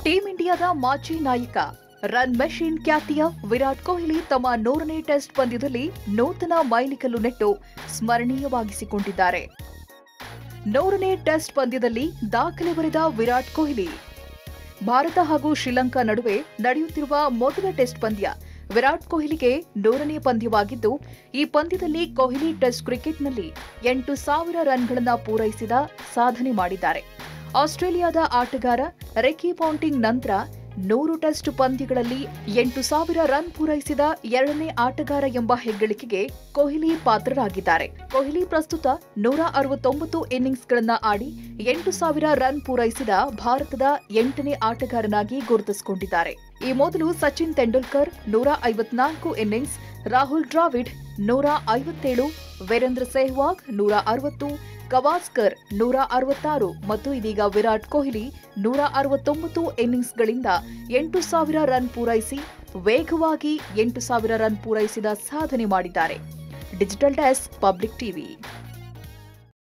team ಇಂಡಿಯಾದ ಮಾಜಿ ನಾಯಕ ರನ್ ಮೆಷಿನ್ ಖ್ಯಾತಿಯ ವಿರಾಟ್ ಕೊಹ್ಲಿ ತಮ್ಮ ನೂರನೇ ಟೆಸ್ಟ್ ಪಂದ್ಯದಲ್ಲಿ ನೂತನ ಮೈಲಿಗಲ್ಲು ನೆಟ್ಟು ಸ್ಮರಣೀಯವಾಗಿಸಿಕೊಂಡಿದ್ದಾರೆ ನೂರನೇ ಟೆಸ್ಟ್ ಪಂದ್ಯದಲ್ಲಿ ದಾಖಲೆ ಬರೆದ ವಿರಾಟ್ ಕೊಹ್ಲಿ ಭಾರತ ಹಾಗೂ ಶ್ರೀಲಂಕಾ ನಡುವೆ ನಡೆಯುತ್ತಿರುವ ಮೊದಲ ಟೆಸ್ಟ್ ಪಂದ್ಯ ವಿರಾಟ್ ಕೊಹ್ಲಿಗೆ ನೂರನೇ ಪಂದ್ಯವಾಗಿದ್ದು ಈ ಪಂದ್ಯದಲ್ಲಿ ಕೊಹ್ಲಿ ಟೆಸ್ಟ್ ಕ್ರಿಕೆಟ್ನಲ್ಲಿ ಎಂಟು ಸಾವಿರ ರನ್ಗಳನ್ನು ಪೂರೈಸಿದ ಸಾಧನೆ ಮಾಡಿದ್ದಾರೆ ಆಸ್ಟ್ರೇಲಿಯಾದ ಆಟಗಾರ ರೆಕಿ ಪೌಂಟಿಂಗ್ ನಂತರ ನೂರು ಟೆಸ್ಟ್ ಪಂದ್ಯಗಳಲ್ಲಿ ಎಂಟು ಸಾವಿರ ರನ್ ಪೂರೈಸಿದ ಎರಡನೇ ಆಟಗಾರ ಎಂಬ ಹೆಗ್ಗಳಿಕೆಗೆ ಕೊಹ್ಲಿ ಪಾತ್ರರಾಗಿದ್ದಾರೆ ಕೊಹ್ಲಿ ಪ್ರಸ್ತುತ ನೂರ ಅರವತ್ತೊಂಬತ್ತು ಇನ್ನಿಂಗ್ಸ್ಗಳನ್ನ ಆಡಿ ಎಂಟು ಸಾವಿರ ರನ್ ಪೂರೈಸಿದ ಭಾರತದ ಎಂಟನೇ ಆಟಗಾರನಾಗಿ ಗುರುತಿಸಿಕೊಂಡಿದ್ದಾರೆ ಈ ಮೊದಲು ಸಚಿನ್ ತೆಂಡೂಲ್ಕರ್ ನೂರ ಐವತ್ನಾಲ್ಕು ಇನ್ನಿಂಗ್ಸ್ ರಾಹುಲ್ ದ್ರಾವಿಡ್ ನೂರ ಐವತ್ತೇಳು ವೀರೇಂದ್ರ ಸೆಹ್ವಾಗ್ ನೂರ ಅರವತ್ತು ಗವಾಸ್ಕರ್ ನೂರ ಅರವತ್ತಾರು ಮತ್ತು ಇದೀಗ ವಿರಾಟ್ ಕೊಹ್ಲಿ ನೂರ ಅರವತ್ತೊಂಬತ್ತು ಇನ್ನಿಂಗ್ಸ್ಗಳಿಂದ ಎಂಟು ಸಾವಿರ ರನ್ ಪೂರೈಸಿ ವೇಗವಾಗಿ ಎಂಟು ಸಾವಿರ ರನ್ ಪೂರೈಸಿದ ಸಾಧನೆ ಮಾಡಿದ್ದಾರೆ ಡಿಜಿಟಲ್ ಡೆಸ್ಕ್ ಪಬ್ಲಿಕ್ ಟಿವಿ